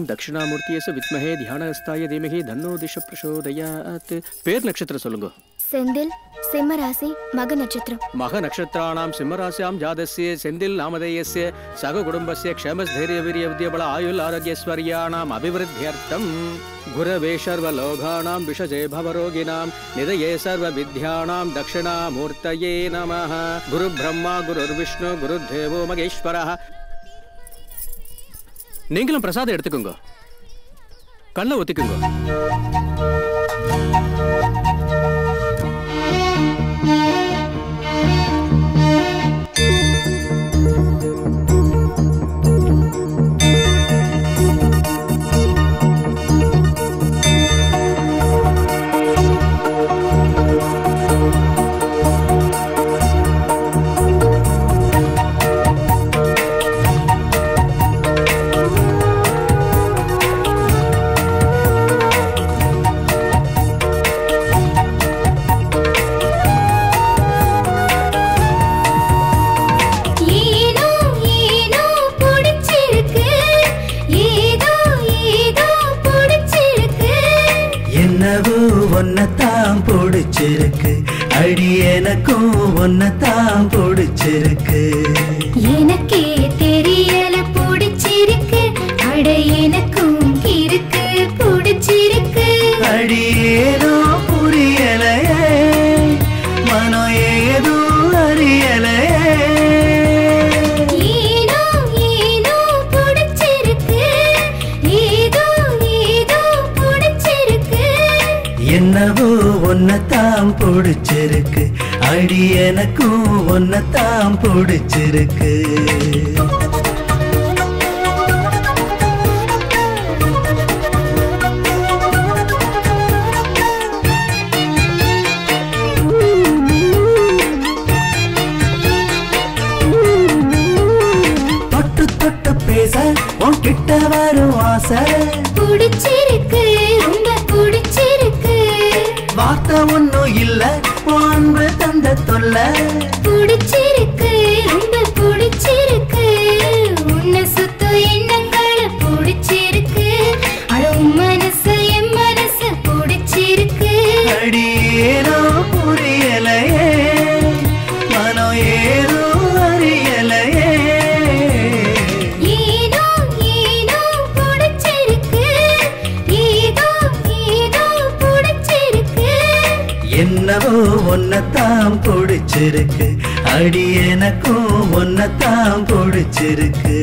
தட்சிணாமூர்த்தியே ச வித்மஹே தியானஸ்தாய தீமஹி தன்னோ திஷ பிரசோதயாத் பேர் நட்சத்திரம் சொல்லுங்க செந்தில் சிம்ம ராசி மக நட்சத்திரம் மக நட்சத்திராணாம் சிம்மராசியாம் ஜாதஸ்ய செந்தில் நாமதேயஸ்ய சக குடும்பஸ்ய க்ஷமஸ்தைரிய வீரிய வித்யபல ஆயுள் ஆரோக்கியஸ்வர்யாணாம் அபிவிருத்தியர்த்தம் குரவே சர்வலோகானாம் விஷஜே பவரோகிணாம் நிதயே சர்வ வித்யானாம் தட்சிணாமூர்த்தயே நமः குரு பிரம்மா குருர் விஷ்ணு குரு தேவோ மகேஸ்வரः நீங்களும் பிரசாதம் எடுத்துக்கோங்க கண்ணை ஒத்திக்குங்க ஏனோ ஏனோ பிடிச்சிருக்கு ஏதோ ஏதோ பிடிச்சிருக்கு என்னவோ ஒன்னத்தான் பிடிச்சிருக்கு அடி எனக்கும் ஒன்னத்தான் பிடிச்சிருக்கு எனக்கே தெரியல பிடிச்சிருக்கு அட எனக்கும் இருக்கு பிடிச்சிருக்கு அடி ஏதோ புரியலையே மனம் ஏதோ அறியலையே ஏனோ ஏனோ பிடிச்சிருக்கு ஏதோ ஏதோ பிடிச்சிருக்கு என்னவோ ஒன்னத்தான் பிடிச்சிருக்கு அடி எனக்கும் ஒன்னத்தான் பிடிச்சிருக்கு தொட்டு தொட்டு பேச உன்கிட்ட வரும் ஆசை பிடிச்சிருக்கு ரொம்ப பிடிச்சிருக்கு வார்த்தை ஒன்னும் இல்ல உன் அன்பு தந்த தொல்லை பிடிச்சிருக்கு ரொம்ப பிடிச்சிருக்கு உன்னை சுத்த எண்ணங்கள பிடிச்சிருக்கு அழும் மனசு என் மனசு பிடிச்சிருக்கு அடி ஏதோ புரியலையே மனம் ஏதோ அறியலையே ஏனோ ஏனோ பிடிச்சிருக்கு ஏதோ ஏதோ பிடிச்சிருக்கு என்னவோ ஒன்னத்தான் பிடிச்சிருக்கு அடி எனக்கும் ஒன்னத்தான் பிடிச்சிருக்கு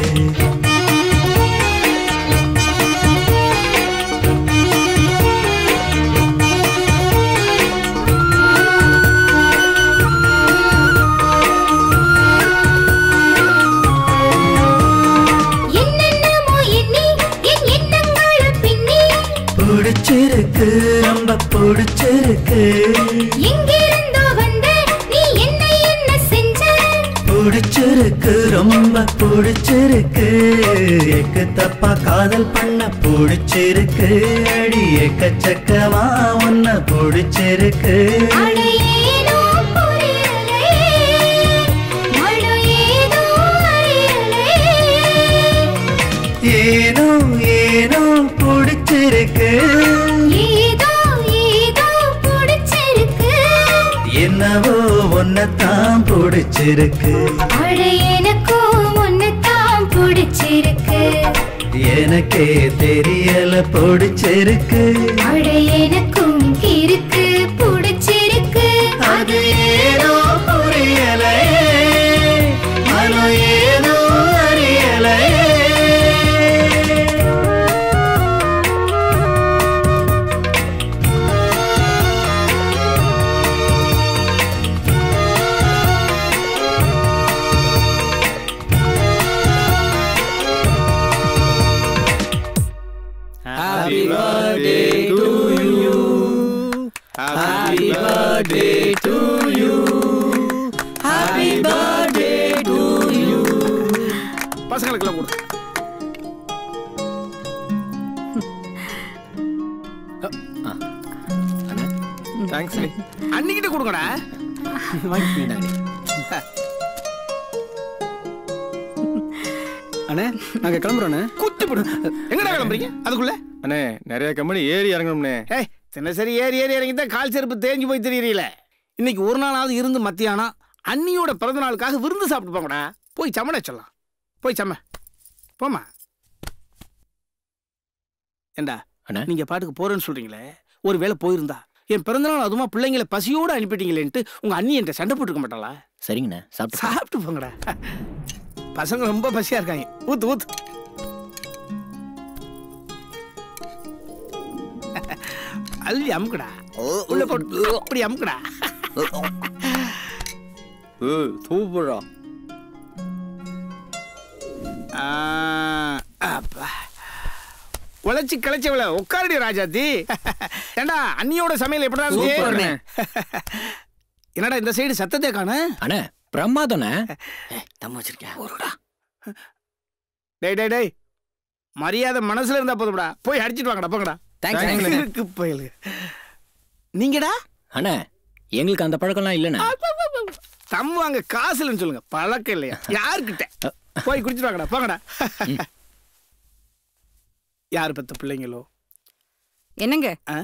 என்னென்னமோ எண்ணி என் எண்ணங்கள பின்னி பிடிச்சிருக்கு ரொம்ப பிடிச்சிருக்கு எங்கிருந்தோ வந்த நீ என்ன என்ன செஞ்ச பிடிச்சிருக்கு ரொம்ப பிடிச்சிருக்கு எக்கு தப்பா காதல் பண்ண பிடிச்சிருக்கு அடி எக்கச்சக்கமா உன்ன பிடிச்சிருக்கு அட ஏனோ புரியலையே அட ஏதோ அறியலையே ஏனோ ஏனோ பிடிச்சிருக்கு ஏதோ ஏதோ பிடிச்சிருக்கு என்னவோ ஒன்னத்தான் பிடிச்சிருக்கு அட எனக்கும் உன்னைத்தான் பிடிச்சிருக்கு எனக்கே தெரியல பிடிச்சிருக்கு அட எனக்கும் இருக்கு பிடிச்சிருக்கு அது ஏனோ புரியலையே மனம் ஏனோ அறியலையே Happy birthday to you. Happy birthday to you. Happy birthday to you. பசங்களுக்கெல்லாம் கொடு தேங்க்ஸ் அன்னிக்கிட்ட கொடுங்கடா வாங்கிக்கிட்டாங்க அண்ணே நாங்க கிளம்புறோண்ணே குத்தி போடு எங்கடா கிளம்புறீங்க அதுக்குள்ள அண்ணே நிறைய கம்பெனி ஏறி இறங்கணும்ண்ணே ஏய் தினசரி ஏறி ஏறி இறங்கி தான் கால் செருப்பு தேஞ்சு போய் தெரியல இன்னைக்கு ஒரு நாளாவது இருந்து மத்தியானம் அண்ணியோட பிறந்த நாளுக்காக விருந்து சாப்பிட்டு போங்கடா போய் சமட சொல்லலாம் போய் சம போமா ஏண்டா அண்ணா. நீங்க பாட்டுக்கு போறேன்னு சொல்றீங்களே ஒரு வேளை போயிருந்தா என் பிறந்தநாள் அதுமா பிள்ளைங்களை பசியோடு அனுப்பிட்டீங்களேன்ட்டு உங்க அண்ணி என்கிட்ட சண்டை போட்டுக்க மாட்டாளா சரிங்கண்ணே சாப்பிட்டு சாப்பிட்டு போங்கடா பசங்க ரொம்ப பசியா இருக்காங்க ஊத்து ஊத்து அள்ளி அமுக்குடா உள்ள போட்டு அப்படி அமுக்குடா சூப்பரா ஆ, அப்பா. உழைச்சு கிளைச்சவள உட்காருடி ராஜாத்தி ஏண்டா அண்ணியோட சமையல் எப்படா சூப்பர்ண்ணே. இருந்துச்சு என்னடா இந்த சைடு சத்தத்தை காணு அண்ணே பிரமாதண்ணே தம் வச்சிருக்கேன் ஒருடா டேய் டேய் டேய் மரியாதை மனசுல இருந்தா போதும்டா போய் அடிச்சிட்டு வாங்கடா போங்கடா தேங்க்ஸ் இருக்கு பயலுங்க. நீங்கடா அண்ணே எங்களுக்கு அந்த பழக்கம்லாம் இல்லைண்ணே தம் வாங்க காசு இல்லைன்னு சொல்லுங்க பழக்கம் இல்லையா யாருக்கிட்ட போய் குடிச்சிட்டு வாங்கடா போங்கடா யார் பெத்த பிள்ளைங்களோ என்னங்க ஆ?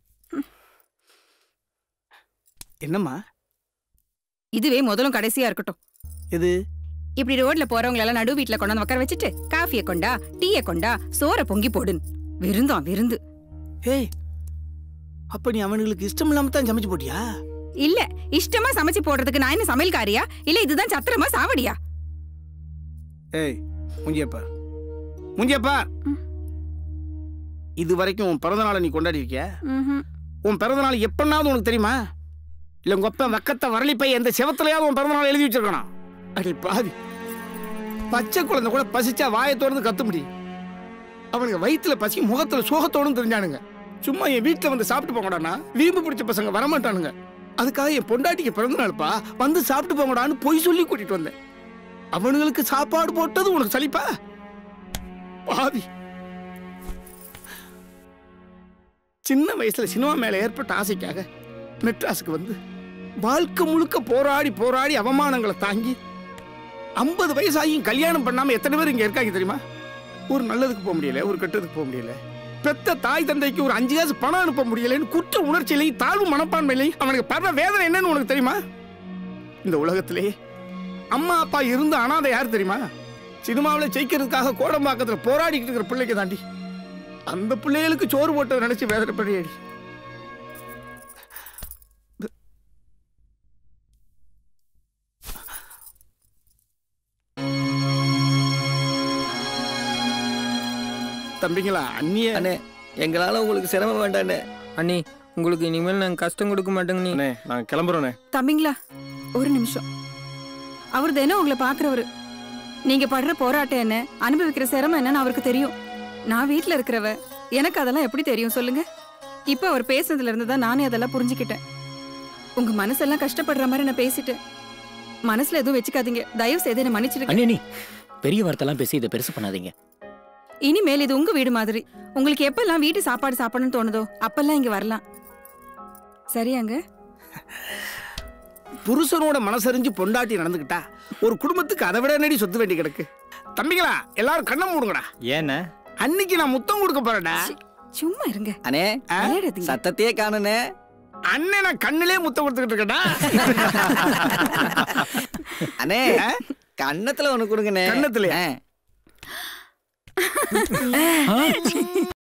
என்னம்மா இதுவே முதலும் கடைசியா இருக்கட்டும் இது இப்படி ரோட்ல போறவங்க எல்லாம் நடு வீட்ல கொண்டாந்து உட்கார வச்சுட்டு காஃபிய கொண்டா டீய கொண்டா சோற பொங்கி போடுன் விருந்தம் விருந்து ஏய் அப்ப நீ அவனுங்களுக்கு இஷ்டம் இல்லாம தான் சமைச்சு போட்டியா இல்ல இஷ்டமா சமைச்சு போடுறதுக்கு நான் என்ன சமையல்காரியா இல்ல இதுதான் சத்திரமா சாவடியா ஏய் முஞ்சியப்பா முஞ்சியப்பா இது வரைக்கும் உன் பிறந்த நாளை நீ கொண்டாடி இருக்கியா ம்ஹும். உன் பிறந்த நாள் எப்பனாவது உனக்கு தெரியுமா இல்ல உங்க அப்பா வெக்கத்தை வரலி பை எந்த செவத்துலயாவது உன் பிறந்த நாள் எழுதி வச்சிருக்கணும் அடி பாவி பச்சை குழந்தை கூட பசிச்சா வாயை திறந்து கத்த முடியும் அவனுங்க வயித்துல பசி முகத்துல சோகத்தோடும் தெரிஞ்சானுங்க சும்மா என் வீட்டுல வந்து சாப்பிட்டு போங்கடான்னா வீம்பு பிடிச்ச பசங்க வரமாட்டானுங்க அதுக்காக என் பொண்டாட்டிக்கு பிறந்த நாள்ப்பா வந்து சாப்பிட்டு போங்கடான்னு பொய் சொல்லி கூட்டிட்டு வந்தேன் அவனுங்களுக்கு சாப்பாடு போட்டது உனக்கு சலிப்பா பாவி சின்ன வயசுல சினிமா மேல ஏற்பட்ட ஆசைக்காக மெட்ராஸுக்கு வந்து வாழ்க்கை முழுக்க போராடி போராடி அவமானங்களை தாங்கி ஐம்பது வயசாகியும் கல்யாணம் பண்ணாம எத்தனை பேர் இங்க இருக்காங்க தெரியுமா ஒரு நல்லதுக்கு போக முடியல ஒரு கெட்டதுக்கு போக முடியல பெத்த தாய் தந்தைக்கு ஒரு அஞ்சு காசு பணம் அனுப்ப முடியலன்னு குற்ற உணர்ச்சியிலையும் தாழ்வு மனப்பான்மையிலையும் அவனுக்கு படுற வேதனை என்னன்னு உனக்கு தெரியுமா இந்த உலகத்திலேயே அம்மா அப்பா இருந்த அனாதை யார் தெரியுமா சினிமாவில் ஜெயிக்கிறதுக்காக கோடம்பாக்கத்தில் போராடிக்கிட்டு இருக்கிற பிள்ளைக்கு தாண்டி அந்த பிள்ளைகளுக்கு சோறு போட்டதை நினைச்சு வேதனைப்படியடி தம்பிங்களா அண்ணிய அண்ணே எங்களால உங்களுக்கு சிரமம் வேண்டாண்ணே அண்ணி உங்களுக்கு இனிமேல் நாங்கள் கஷ்டம் கொடுக்க மாட்டோங்க நீ அண்ணே நாங்க கிளம்புறோண்ணே தம்பிங்களா ஒரு நிமிஷம் அவர் தினம் உங்களை பாக்குறவரு நீங்க படுற போராட்டம் என்ன அனுபவிக்கிற சிரமம் என்னன்னு அவருக்கு தெரியும் நான் வீட்ல இருக்கிறவ எனக்கு அதெல்லாம் எப்படி தெரியும் சொல்லுங்க இப்ப அவர் பேசுனதுல இருந்து தான் நானே அதெல்லாம் புரிஞ்சுக்கிட்டேன் உங்க மனசெல்லாம் கஷ்டப்படுற மாதிரி நான் பேசிட்டேன் மனசுல எதுவும் வச்சுக்காதீங்க தயவு செய்து என்ன மன்னிச்சிடுங்க அண்ணே நீ பெரிய வார்த்தைலாம் பேசி இதை பெருசு பண்ணாதீங்க இனிமேல் இது உங்க வீடு மாதிரி உங்களுக்கு எப்பெல்லாம் வீட்டு சாப்பாடு சாப்பிடணும்னு தோணுதோ அப்பெல்லாம் இங்க வரலாம் சரியாங்க புருஷனோட மனசறிஞ்சு பொண்டாட்டி நடந்துக்கிட்டா ஒரு குடும்பத்துக்கு அதை விட என்னடி சொத்து வேண்டி கிடக்கு தம்பிங்களா எல்லாரும் கண்ணை மூடுங்கடா ஏண்ணே அன்னைக்கு நான் முத்தம் கொடுக்க போறேன்டா சும்மா இருங்க அண்ணே விளையாடாதீங்க. சத்தத்தையே காணுனே அண்ணே நான் கண்ணிலே முத்தம் கொடுத்துக்கிட்டு இருக்கேன்டா அண்ணே கன்னத்துல ஒண்ணு கொடுங்கண்ணே கன்னத்துலயா? ஆ.